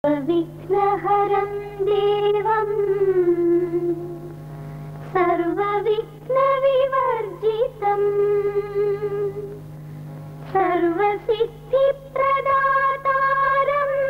విఘ్నహరం దేవం సర్వవిఘ్న వివర్జితం సర్వసిద్ధి ప్రదాతారం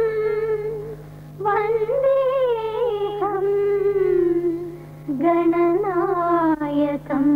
వందేహం గణనాయకం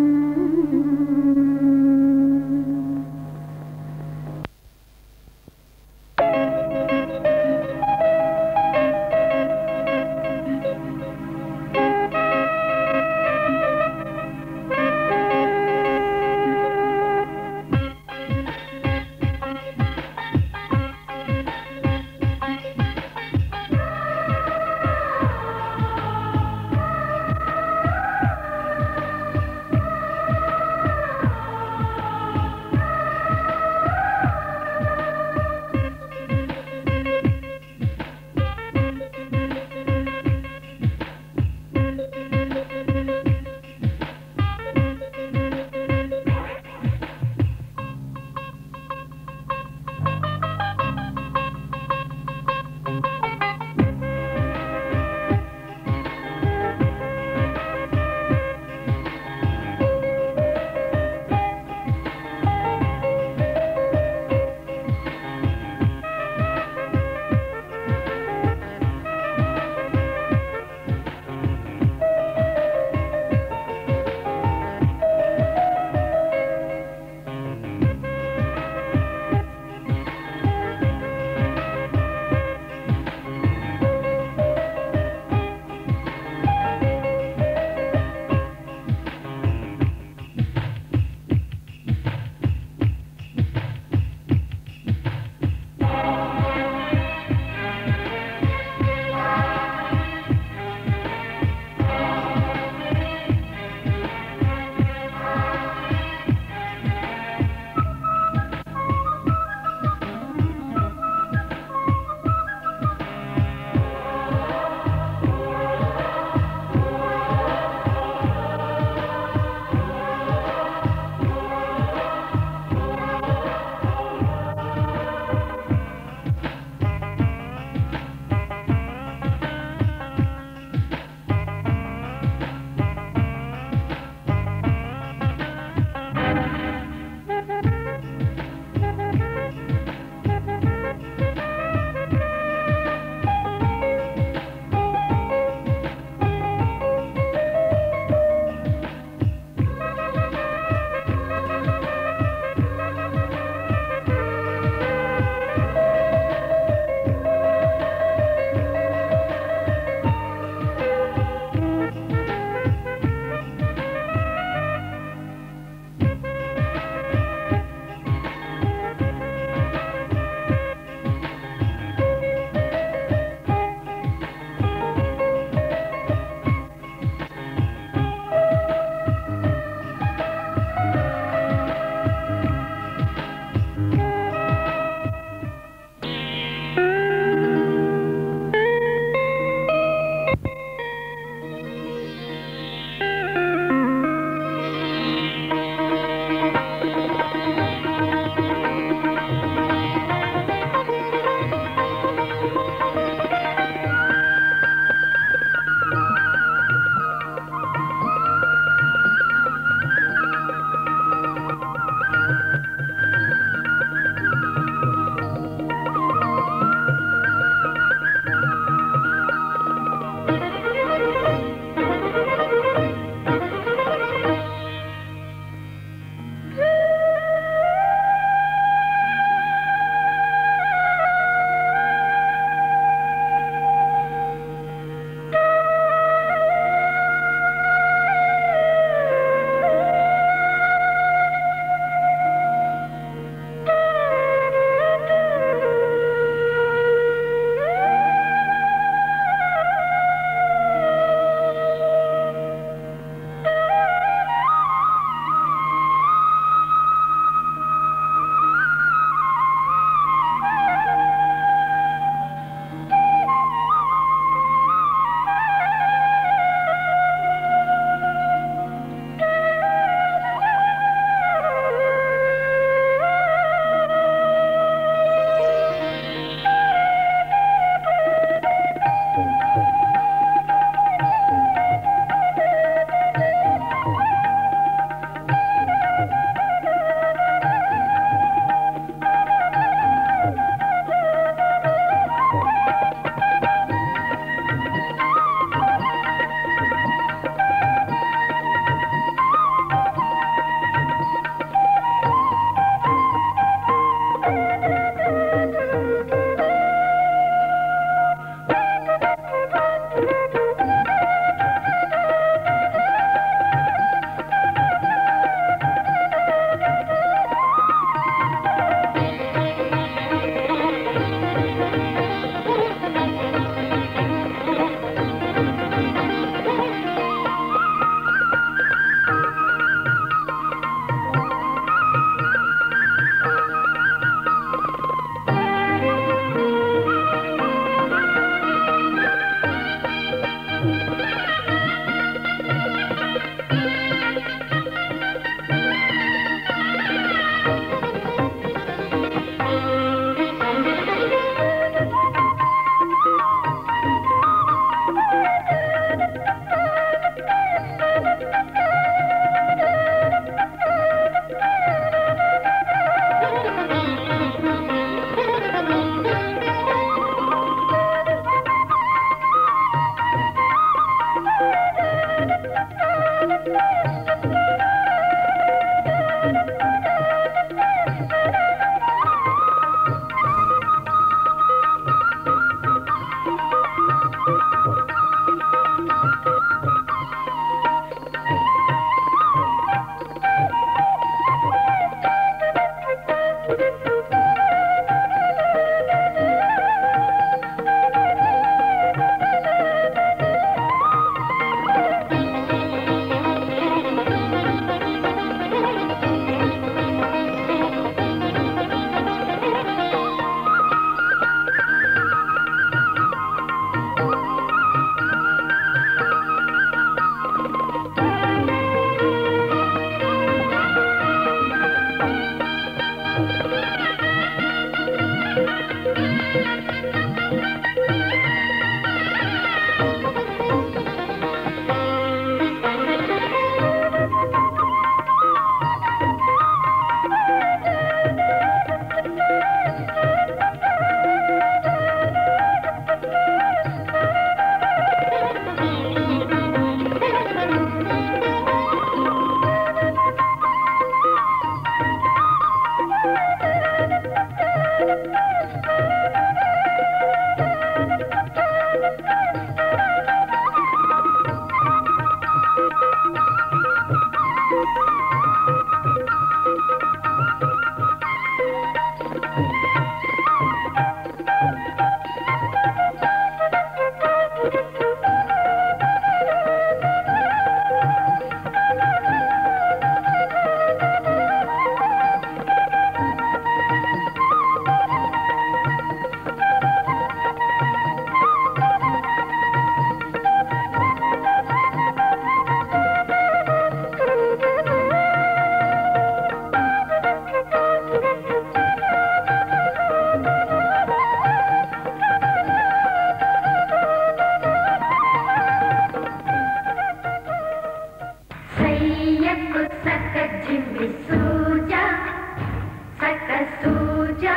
సయ్యకు సక జిమ్మి సూజా సక సూజా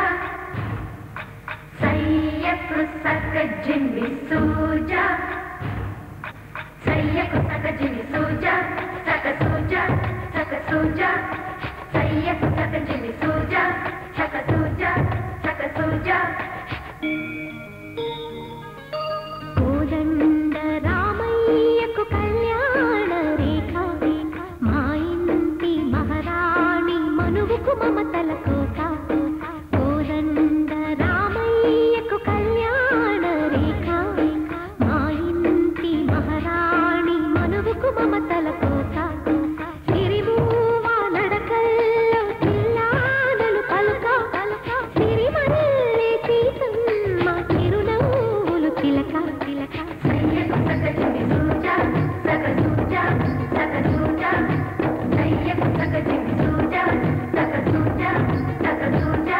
సయ్యకు సక జిమ్మి సూజా సయ్యకు సక జిమ్మి సూజా సక సూజా సక సూజా సయ్యకు సక జిమ్మి సూజా సక సూజా సక సూజా కోదండ రామయ్యకు కళ్యాణ రేఖ మా ఇంటి మహారాణి మనువుకు మమతల కోట కోదండ రామయ్యకు కళ్యాణ రేఖ మా ఇంటి మహారాణి మనువుకు మమతల కోట సిరిమూవ నడకల్లో చిల్లానలు పలుక సిరిమల్లె సీతమ్మ చిరునవ్వులు చిలక చిలక సయ్యకు సక జిమ్మి సూజా సక సూజా సక సూజా సయ్యకు సక జిమ్మి సూజా సక సూజా సక సూజా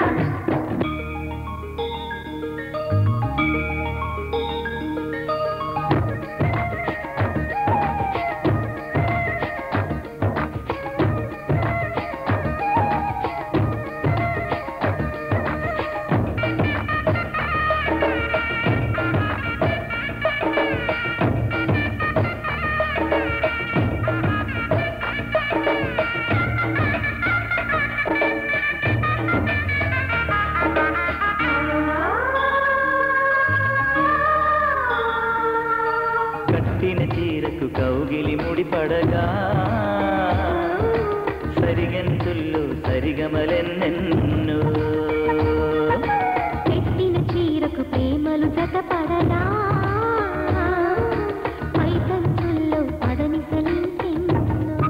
కట్టిన చీరకు కౌగిలి ముడిపడగా సరిగంతుల్లో సరిగమలెన్నెన్నో పెట్టిన చీరకు ప్రేమలు జతపడదా పైకంచుల్లో పడని సెలించెన్నో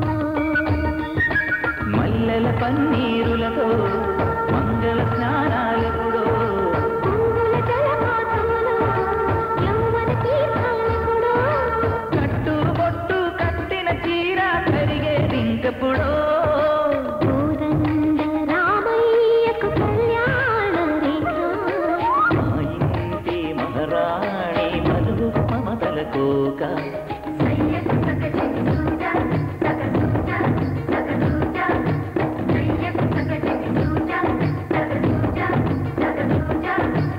మల్లెల పన్నీరులతో మంగళ స్నానాలెప్పుడో పువ్వుల జలపాతంలో యవ్వన తీర్థాలెప్పుడో కట్టు బొట్టు కట్టిన చీర కరిగేదింకప్పుడో కోదండ రామయ్యకు కళ్యాణ రేఖ మా ఇంటి మహారాణి మధు మమతల కోక సయ్యకు సక జిమ్మి సూజా సక సూజా సక సూజా సయ్యకు సక జిమ్మి సూజా సక సూజా సక సూజా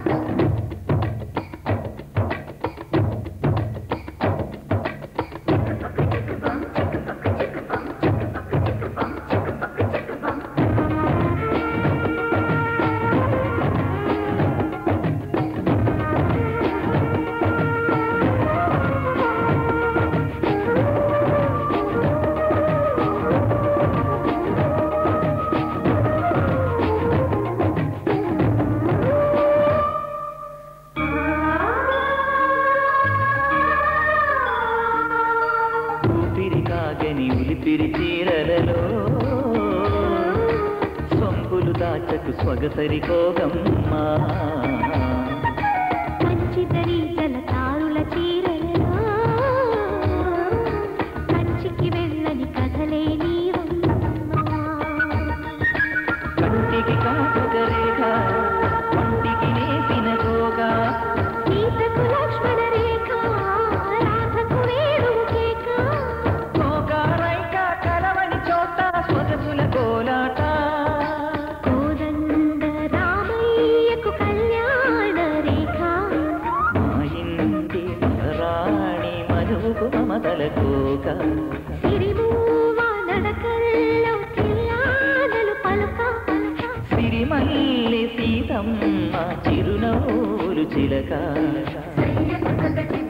ఊపిరి కాగని ఉలిపిరి చీరలలో సొంపులు దాచకు స్వగసరి కోగమ్మా కంచితరి జలతారుల చీరలలో కంచికి వెళ్ళని కథలే నీవమ్మా కంటికి కాటుక రేఖ పంటికి నేసిన గోగా సీతకు లక్ష్మణ రేఖ రాధకు వేణువు కేక గోగారైక కలవని చోట స్వగసుల కోలాట కోదండ రామయ్యకు కళ్యాణ రేఖ మా ఇంటి రాణి మనువుకు మమతల కోక సిరిమూవ నడకల్లో చిల్లానలు పలుక పలుక సిరిమల్లి సీతమ్మ చిరునవ్వులు చిలక సయ్యకు సక జిమ్మి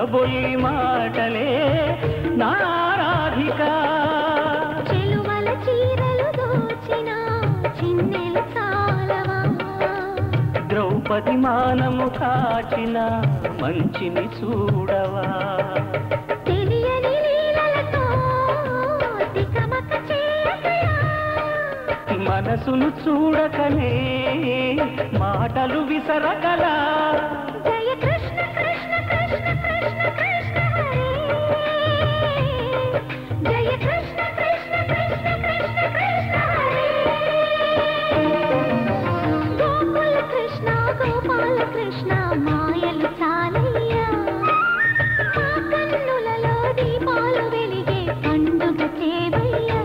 కబుల్లి మాటలే నారాధిక చెలువల చీరలు దోచిన చిన్నెలు చాలవా ద్రౌపది మానము కాచిన మంచిని చూడవా తెలియని లీలలతో తికమక చేయకయా మనసును చూడకనే మాటలు విసరగలా జయ కృష్ణ కృష్ణ కృష్ణ కృష్ణ కృష్ణ హరే జయ కృష్ణ కృష్ణ కృష్ణ కృష్ణ కృష్ణ హరే గోకుల కృష్ణ గోపాల కృష్ణ మాయలు చాలయ్యా మా కన్నులలో దీపాలు వెలిగే పండుగ చేవయ్యా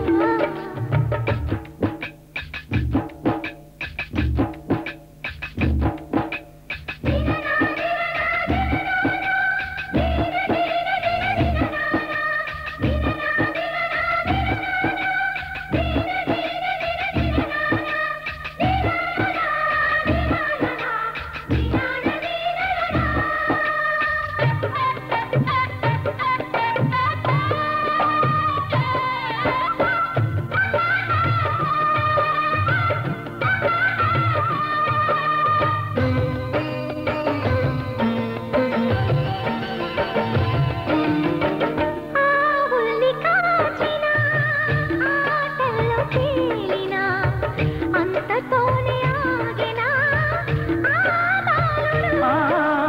ఆవుల్ని కాచిన ఆటల్లో తేలిన అంతతోనే ఆగిన ఆ బాలుడు ఆ,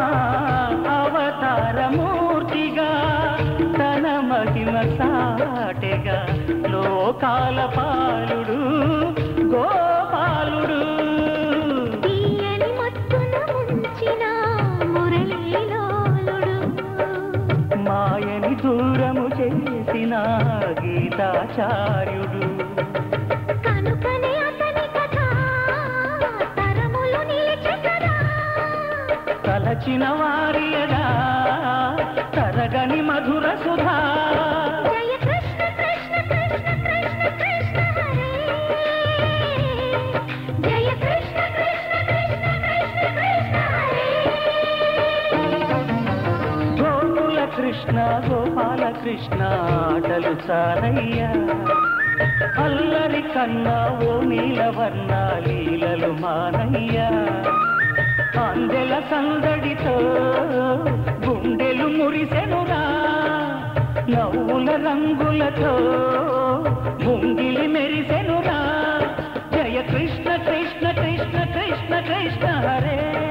అవతారమూర్తిగా తన మహిమ సాటెగా లోకాల పాలుడు గోపాలుడు తీయని మత్తున ముంచిన మురళీలోలుడు మాయని దూరము చేసిన గీతాచార్యుడు కనుకనే అతని కథ తరములు నిలిచె కదా తలచిన వారియడా తరగని మధుర సుధా జయ కృష్ణ కృష్ణ కృష్ణ కృష్ణ కృష్ణ హరే జయ కృష్ణ కృష్ణ కృష్ణ కృష్ణ కృష్ణ హరే గోకుల కృష్ణ గోపాల కృష్ణ ఆటలు చాలయ్యా అల్లరి కన్నా ఓ నీలవర్ణ లీలలు మానయ్యా అందెల సందడితో గుండెలు మురిసెనురా నవ్వుల రంగులతో ముంగిలి మెరిసెనురా జయ కృష్ణ కృష్ణ కృష్ణ కృష్ణ కృష్ణ హరే